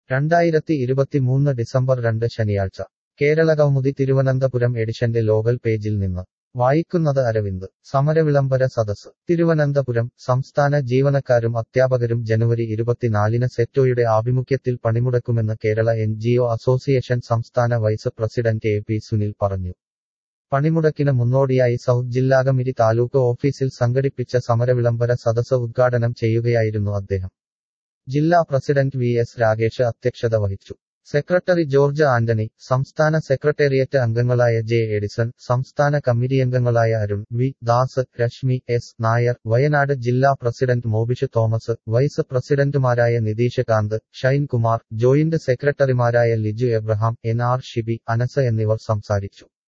രണ്ടായിരത്തി ഇരുപത്തിമൂന്ന് ഡിസംബർ രണ്ട് ശനിയാഴ്ച കേരളകൗമുദി തിരുവനന്തപുരം എഡിഷന്റെ ലോകൽ പേജിൽ നിന്ന് വായിക്കുന്നത് അരവിന്ദ് സമരവിളംബര സദസ് തിരുവനന്തപുരം സംസ്ഥാന ജീവനക്കാരും അധ്യാപകരും ജനുവരി ഇരുപത്തിനാലിന് സെറ്റോയുടെ ആഭിമുഖ്യത്തിൽ പണിമുടക്കുമെന്ന് കേരള എൻ അസോസിയേഷൻ സംസ്ഥാന vice president A P Sunil പറഞ്ഞു പണിമുടക്കിന് മുന്നോടിയായി സൗത്ത് ജില്ലാ കമ്മിറ്റി താലൂക്ക് ഓഫീസിൽ സംഘടിപ്പിച്ച സമരവിളംബര സദസ് ഉദ്ഘാടനം ചെയ്യുകയായിരുന്നു അദ്ദേഹം ജില്ലാ പ്രസിഡന്റ് വി എസ് രാകേഷ് അധ്യക്ഷത വഹിച്ചു സെക്രട്ടറി ജോർജ് ആന്റണി സംസ്ഥാന സെക്രട്ടേറിയറ്റ് അംഗങ്ങളായ ജെ എഡിസൺ സംസ്ഥാന കമ്മിറ്റിയംഗങ്ങളായ അരുൺ വി ദാസ് രശ്മി എസ് നായർ വയനാട് ജില്ലാ പ്രസിഡന്റ് മോബിഷ് തോമസ് വൈസ് പ്രസിഡന്റുമാരായ നിതീഷ് കാന്ത് ഷൈൻ കുമാർ ജോയിന്റ് സെക്രട്ടറിമാരായ ലിജു എബ്രഹാം എൻ ആർ ഷിബി അനസ് എന്നിവർ സംസാരിച്ചു